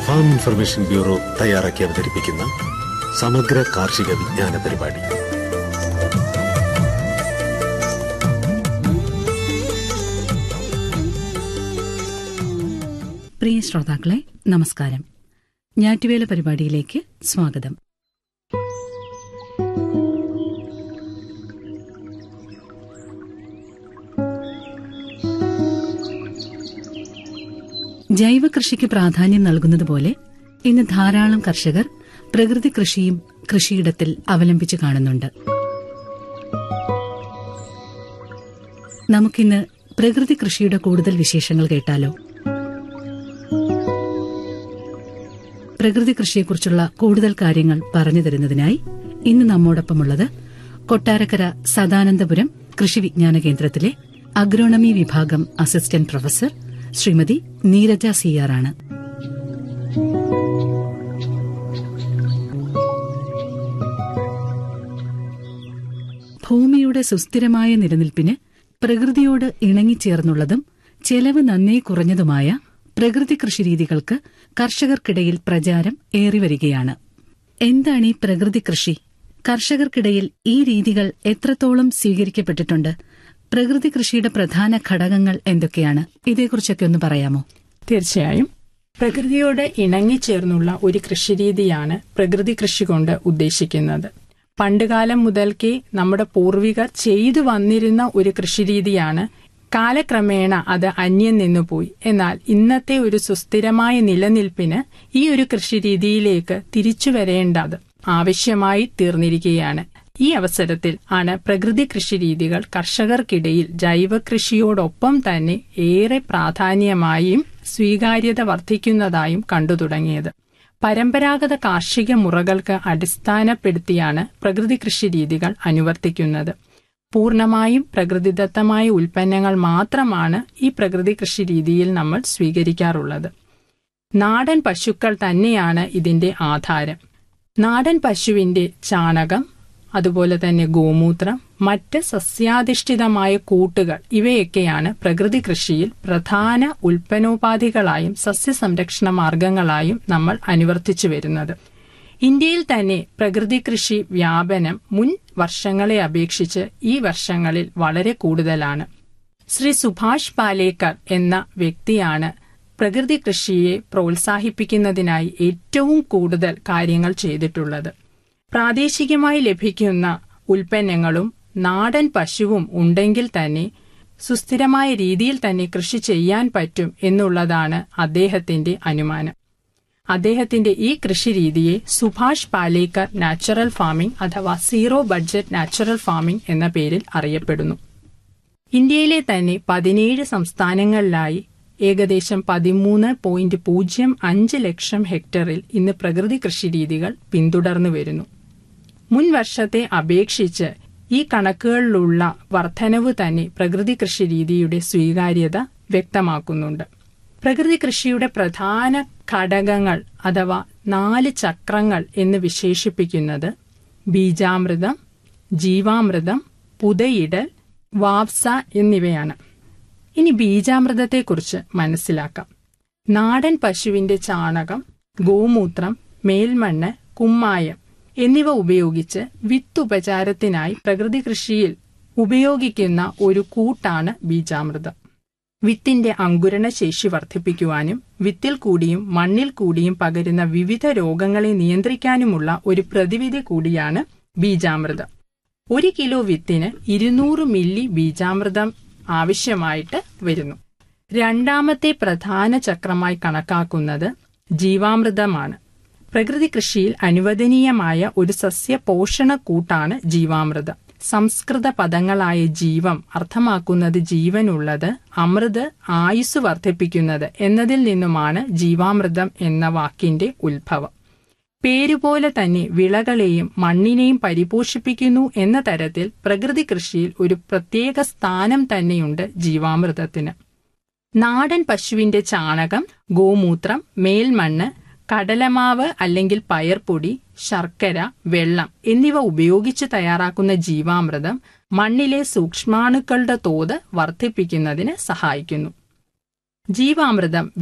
farm information bureau തയ്യാറാക്കി അവതരിപ്പിക്കുന്ന സമഗ്ര കാർഷിക വിജ്ഞാന പരിപാടി പ്രിയ ശ്രോതാക്കളെ നമസ്കാരം ഞാറ്റുവേല പരിപാടിയിലേക്ക് സ്വാഗതം ജൈവ കൃഷിക്ക് പ്രാധാന്യം നൽകുന്നതുപോലെ ഇന്ന് ധാരാളം കർഷകർ പ്രകൃതി കൃഷിയും കൃഷിയിടത്തിൽ അവലംബിച്ചു കാണുന്നുണ്ട് നമുക്കിന്ന് പ്രകൃതി കൃഷിയുടെ കൂടുതൽ വിശേഷങ്ങൾ കേട്ടാലോ പ്രകൃതി കൃഷിയെക്കുറിച്ചുള്ള കൂടുതൽ കാര്യങ്ങൾ പറഞ്ഞു തരുന്നതിനായി ഇന്ന് നമ്മോടൊപ്പമുള്ളത് കൊട്ടാരക്കര സദാനന്ദപുരം കൃഷി വിജ്ഞാന കേന്ദ്രത്തിലെ അഗ്രോണമി വിഭാഗം അസിസ്റ്റന്റ് പ്രൊഫസർ ശ്രീമതി നീരജ സിയാറാണ് ഭൂമിയുടെ സുസ്ഥിരമായ നിലനിൽപ്പിന് പ്രകൃതിയോട് ഇണങ്ങിച്ചേർന്നുള്ളതും ചെലവ് നന്നേ കുറഞ്ഞതുമായ പ്രകൃതി കൃഷിരീതികൾക്ക് കർഷകർക്കിടയിൽ പ്രചാരം ഏറിവരികയാണ് എന്താണ് ഈ പ്രകൃതി കൃഷി കർഷകർക്കിടയിൽ ഈ രീതികൾ എത്രത്തോളം സ്വീകരിക്കപ്പെട്ടിട്ടുണ്ട് പ്രകൃതി കൃഷിയുടെ പ്രധാന ഘടകങ്ങൾ എന്തൊക്കെയാണ് ഇതേക്കുറിച്ചൊക്കെ ഒന്ന് പറയാമോ തീർച്ചയായും പ്രകൃതിയോട് ഇണങ്ങിച്ചേർന്നുള്ള ഒരു കൃഷിരീതിയാണ് പ്രകൃതി കൃഷി കൊണ്ട് ഉദ്ദേശിക്കുന്നത് പണ്ടുകാലം മുതൽക്കേ നമ്മുടെ പൂർവികർ ചെയ്തു വന്നിരുന്ന ഒരു കൃഷിരീതിയാണ് കാലക്രമേണ അത് അന്യം നിന്നുപോയി എന്നാൽ ഇന്നത്തെ ഒരു സുസ്ഥിരമായ നിലനിൽപ്പിന് ഈ ഒരു കൃഷിരീതിയിലേക്ക് തിരിച്ചു വരേണ്ടത് ആവശ്യമായി തീർന്നിരിക്കുകയാണ് ഈ അവസരത്തിൽ ആണ് പ്രകൃതി കൃഷിരീതികൾ കർഷകർക്കിടയിൽ ജൈവ കൃഷിയോടൊപ്പം തന്നെ ഏറെ പ്രാധാന്യമായും സ്വീകാര്യത വർദ്ധിക്കുന്നതായും കണ്ടു തുടങ്ങിയത് പരമ്പരാഗത കാർഷിക മുറകൾക്ക് അടിസ്ഥാനപ്പെടുത്തിയാണ് പ്രകൃതി കൃഷി രീതികൾ അനുവർത്തിക്കുന്നത് പൂർണ്ണമായും പ്രകൃതിദത്തമായ ഉൽപ്പന്നങ്ങൾ മാത്രമാണ് ഈ പ്രകൃതി കൃഷി രീതിയിൽ നമ്മൾ സ്വീകരിക്കാറുള്ളത് നാടൻ പശുക്കൾ തന്നെയാണ് ഇതിന്റെ ആധാരം നാടൻ പശുവിന്റെ ചാണകം അതുപോലെ തന്നെ ഗോമൂത്രം മറ്റ് സസ്യാധിഷ്ഠിതമായ കൂട്ടുകൾ ഇവയൊക്കെയാണ് പ്രകൃതി കൃഷിയിൽ പ്രധാന ഉൽപ്പന്നോപാധികളായും സസ്യസംരക്ഷണ മാർഗങ്ങളായും നമ്മൾ അനുവർത്തിച്ചു വരുന്നത് ഇന്ത്യയിൽ തന്നെ പ്രകൃതി കൃഷി വ്യാപനം മുൻ വർഷങ്ങളെ അപേക്ഷിച്ച് ഈ വർഷങ്ങളിൽ വളരെ കൂടുതലാണ് ശ്രീ സുഭാഷ് പാലേക്കർ എന്ന വ്യക്തിയാണ് പ്രകൃതി കൃഷിയെ പ്രോത്സാഹിപ്പിക്കുന്നതിനായി ഏറ്റവും കൂടുതൽ കാര്യങ്ങൾ ചെയ്തിട്ടുള്ളത് പ്രാദേശികമായി ലഭിക്കുന്ന ഉൽപ്പന്നങ്ങളും നാടൻ പശുവും ഉണ്ടെങ്കിൽ തന്നെ സുസ്ഥിരമായ രീതിയിൽ തന്നെ കൃഷി ചെയ്യാൻ പറ്റും എന്നുള്ളതാണ് അദ്ദേഹത്തിന്റെ അനുമാനം അദ്ദേഹത്തിന്റെ ഈ കൃഷിരീതിയെ സുഭാഷ് പാലേക്കർ നാച്ചുറൽ ഫാമിംഗ് അഥവാ സീറോ ബഡ്ജറ്റ് നാച്ചുറൽ ഫാമിംഗ് എന്ന പേരിൽ അറിയപ്പെടുന്നു ഇന്ത്യയിലെ തന്നെ പതിനേഴ് സംസ്ഥാനങ്ങളിലായി ഏകദേശം പതിമൂന്ന് പോയിന്റ് പൂജ്യം അഞ്ച് ലക്ഷം ഹെക്ടറിൽ ഇന്ന് പ്രകൃതി കൃഷിരീതികൾ പിന്തുടർന്നു വരുന്നു മുൻ വർഷത്തെ അപേക്ഷിച്ച് ഈ കണക്കുകളിലുള്ള വർധനവ് തന്നെ പ്രകൃതി കൃഷി രീതിയുടെ സ്വീകാര്യത വ്യക്തമാക്കുന്നുണ്ട് പ്രകൃതി കൃഷിയുടെ പ്രധാന ഘടകങ്ങൾ അഥവാ നാല് ചക്രങ്ങൾ എന്ന് വിശേഷിപ്പിക്കുന്നത് ബീജാമൃതം ജീവാമൃതം പുതയിടൽ വാപ്സ എന്നിവയാണ് ഇനി ബീജാമൃതത്തെക്കുറിച്ച് മനസ്സിലാക്കാം നാടൻ പശുവിന്റെ ചാണകം ഗോമൂത്രം മേൽമണ്ണ് കുമ്മായം എന്നിവ ഉപയോഗിച്ച് വിത്തുപചാരത്തിനായി പ്രകൃതി കൃഷിയിൽ ഉപയോഗിക്കുന്ന ഒരു കൂട്ടാണ് ബീജാമൃതം വിത്തിന്റെ അങ്കുരണ ശേഷി വർദ്ധിപ്പിക്കുവാനും വിത്തിൽ കൂടിയും മണ്ണിൽ കൂടിയും പകരുന്ന വിവിധ രോഗങ്ങളെ നിയന്ത്രിക്കാനുമുള്ള ഒരു പ്രതിവിധി കൂടിയാണ് ബീജാമൃതം ഒരു കിലോ വിത്തിന് ഇരുന്നൂറ് മില്ലി ബീജാമൃതം ആവശ്യമായിട്ട് വരുന്നു രണ്ടാമത്തെ പ്രധാന ചക്രമായി കണക്കാക്കുന്നത് ജീവാമൃതമാണ് പ്രകൃതി കൃഷിയിൽ അനുവദനീയമായ ഒരു സസ്യ പോഷണ കൂട്ടാണ് ജീവാമൃതം സംസ്കൃത പദങ്ങളായ ജീവം അർത്ഥമാക്കുന്നത് ജീവനുള്ളത് അമൃത് ആയുസ് വർദ്ധിപ്പിക്കുന്നത് എന്നതിൽ നിന്നുമാണ് ജീവാമൃതം എന്ന വാക്കിന്റെ ഉത്ഭവം പേരുപോലെ തന്നെ വിളകളെയും മണ്ണിനെയും പരിപോഷിപ്പിക്കുന്നു എന്ന തരത്തിൽ പ്രകൃതി കൃഷിയിൽ ഒരു പ്രത്യേക സ്ഥാനം തന്നെയുണ്ട് ജീവാമൃതത്തിന് നാടൻ പശുവിന്റെ ചാണകം ഗോമൂത്രം മേൽമണ്ണ് കടലമാവ് അല്ലെങ്കിൽ പയർപ്പൊടി ശർക്കര വെള്ളം എന്നിവ ഉപയോഗിച്ച് തയ്യാറാക്കുന്ന ജീവാമൃതം മണ്ണിലെ സൂക്ഷ്മാണുക്കളുടെ തോത് വർദ്ധിപ്പിക്കുന്നതിന് സഹായിക്കുന്നു ജീവാമൃതം